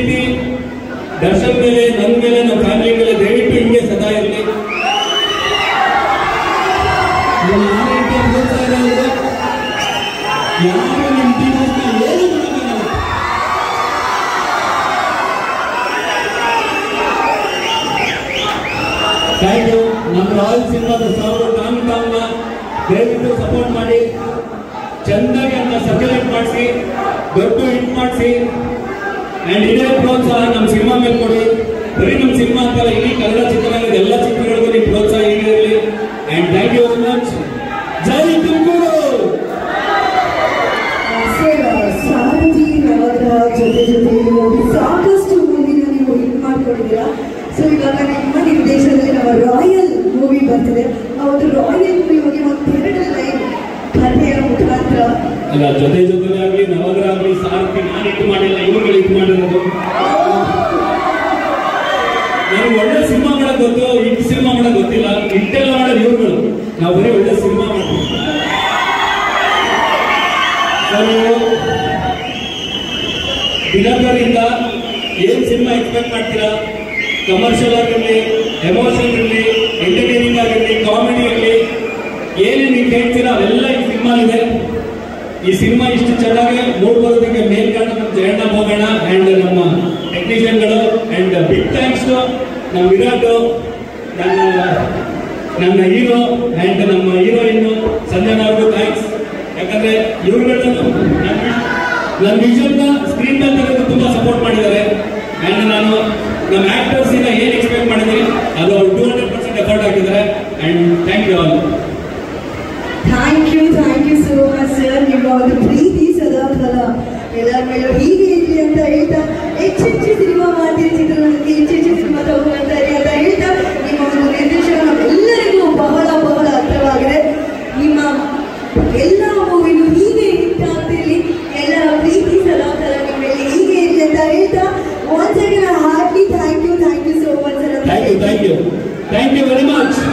ಪ್ರೀತಿ ದರ್ಶನ್ ಮೇಲೆ ನನ್ನ ಮೇಲೆ ನಮ್ಮ ಫ್ಯಾಮಿಲಿ ಮೇಲೆ ದಯವಿಟ್ಟು ಹಿಂಗೆ ಸದಾ ಇರಲಿ ಯಾರು ನಿಮ್ಮ ಟೀಮರ್ಸ್ನ ಏನು ಮಾಡೋಕ್ಕಾಗಲ್ಲ ಥ್ಯಾಂಕ್ ಯು ನಮ್ಮ ರಾಯಲ್ ಸಿನಿಮಾದ ಸಾವು ಟಾಮ್ ಟಾಮ್ನ ದಯವಿಟ್ಟು ಸಪೋರ್ಟ್ ಮಾಡಿ ಚೆನ್ನಾಗಿ ಅದನ್ನ ಸರ್ಕ್ಯುಲೇಟ್ ಮಾಡಿಸಿ ದೊಡ್ಡ ಹಿಟ್ ಮಾಡಿಸಿ ಅಂಡ್ ಇದೇ ಪ್ರೋತ್ಸಾಹ ನಮ್ಮ ಸಿನಿಮಾ ಮೇಲೆ ಕೊಡಿ ಬರೀ ನಮ್ಮ ಸಿನಿಮಾ ಅಂತಲ್ಲ ಇಡೀ ಕನ್ನಡ ಚಿತ್ರರಂಗದ ಎಲ್ಲ ಚಿತ್ರಗಳಿಗೂ ನಿಮ್ಮ ಪ್ರೋತ್ಸಾಹ ಹೀಗೆ ಇರಲಿ and thank you very much ಜೈ ತುಮಕೂರು ಸರ್ ಸಾರಥಿ ನವಗ್ರಹ ಜೊತೆ ಜೊತೆ ಮೂವಿ ಸಾಕಷ್ಟು ಮೂವಿನ ನೀವು ಹಿಟ್ ಮಾಡ್ಕೊಂಡಿದ್ದೀರಾ ಸೊ ಇವಾಗ ನಿಮ್ಮ ನಿರ್ದೇಶನದಲ್ಲಿ ನಮ್ಮ ರಾಯಲ್ ಮೂವಿ ಬರ್ತಿದೆ ಆ ಒಂದು ರಾಯಲ್ ಮೂವಿ ಬಗ್ಗೆ ಒಂದು ಎರಡು ಲೈನ್ ಕಥೆಯ ಮುಖಾಂತರ ಅಲ್ಲ ಜೊತೆ ಜೊತೆ ಆಗ್ಲಿ ನವಗ್ರಹ ಆಗ್ಲಿ ಸಾರಥಿ ನಾನು ಇಟ್ಟು ಮಾಡಿಲ್ಲ ಇವ್ರುಗಳು ಇಟ್ಟು ಮಾಡಿರೋದು ನನಗೆ ಒಳ್ಳೆ ಸಿನಿಮಾ ಮಾಡಕ್ ಗೊತ್ತು ಹಿಟ್ ಸಿನಿಮಾ ಮಾಡಕ್ ಗೊತ್ತಿಲ್ಲ ಹಿಟ್ಟೆಲ್ಲ ಮಾಡೋದು ಇವ್ರುಗಳು ನಾವು ಬರೀ ಒಳ್ಳೆ ಸಿನಿಮಾ ಮಾಡ್ತೀವಿ So, ನೀವು ದಿನಕರಿಂದ ಏನ್ ಸಿನಿಮಾ ಎಕ್ಸ್ಪೆಕ್ಟ್ ಮಾಡ್ತೀರಾ ಕಮರ್ಷಿಯಲ್ ಆಗಿರಲಿ ಎಮೋಷನ್ ಇರಲಿ ಎಂಟರ್ಟೈನಿಂಗ್ ಆಗಿರಲಿ ಕಾಮಿಡಿ ಇರಲಿ ಏನೇನು ನೀವು ಹೇಳ್ತೀರಾ ಅವೆಲ್ಲ ಈ ಸಿನಿಮಾ ಇದೆ ಈ ಸಿನಿಮಾ ಇಷ್ಟು ಚೆನ್ನಾಗಿ ಮೂಡ್ ಬರೋದಕ್ಕೆ ಮೇಲ್ಕಾರಣ ನಮ್ಮ ಜಯಣ್ಣ ಹೋಗೋಣ ಅಂಡ್ ನಮ್ಮ ಟೆಕ್ನಿಷಿಯನ್ಗಳು ಅಂಡ್ ಬಿಗ್ ಥ್ಯಾಂಕ್ಸ್ ನಮ್ಮ ವಿರಾಟ್ ನನ್ನ ನನ್ನ ಹೀರೋ ಅಂಡ್ ನಮ್ಮ ಹೀರೋಯಿನ್ ಸಂಜನಾ ಅವ್ರಿಗೂ ಥ್ಯಾಂಕ್ಸ್ ಯಾಕಂದ್ರೆ ಇವ್ರುಗಳನ್ನ ನನ್ನ ವಿಷನ್ ಸ್ಕ್ರೀನ್ ಮೇಲೆ ತೆಗೆದು ತುಂಬಾ ಸಪೋರ್ಟ್ ಮಾಡಿದ್ದಾರೆ ಅಂಡ್ ನಾನು ನಮ್ಮ ಆಕ್ಟರ್ಸ್ ಇಂದ ಏನ್ ಎಕ್ಸ್ಪೆಕ್ಟ್ ಮಾಡಿದ್ದೀನಿ ಅದು ಅವ್ರು ಟೂ ಹಂಡ್ರೆಡ್ ಪರ್ಸೆಂಟ್ ಎಫರ್ಟ್ ಹಾಕಿದ್ದಾರೆ and thank you all thank you thank you so much sir ನಿಮ್ಮ ಒಂದು ಪ್ರೀತಿ ಸದಾ ಕಾಲ ಎಲ್ಲರ ಮೇಲೂ ಹೀಗೆ ಇರಲಿ ಅಂತ ಹೇಳ್ತಾ ಹೆಚ್ಚು ಹೆಚ್ಚು ಸಿನಿಮಾ ಮಾಡ್ತೀರಿ ಚಿತ್ರರಂಗಕ್ಕೆ ಹೆಚ್ಚು ಹೆಚ್ಚು ಸಿನಿಮಾ ತಗೊಂಡ್ಬರ್ತಾರೆ ಅಂತ ಹೇಳ್ತಾ ನಿಮ್ಮ ಒಂದು ನಿರ್ದೇಶನ ನಮ್ಮೆಲ್ಲರಿಗೂ ಬಹಳ ಬಹಳ ಅರ್ಥವಾಗಿದೆ ನಿಮ್ಮ ಎಲ್ಲ ಮೂವಿನೂ ಹೀಗೆ ಹಿಟ್ ಆಗ್ತಿರ್ಲಿ ಎಲ್ಲರ ಪ್ರೀತಿ ಸದಾ ಕಾಲ ನಿಮ್ಮ ಮೇಲೆ ಹೀಗೆ ಇರಲಿ ಅಂತ ಹೇಳ್ತಾ once again heartly thank you thank you so much sir thank you thank you thank you very much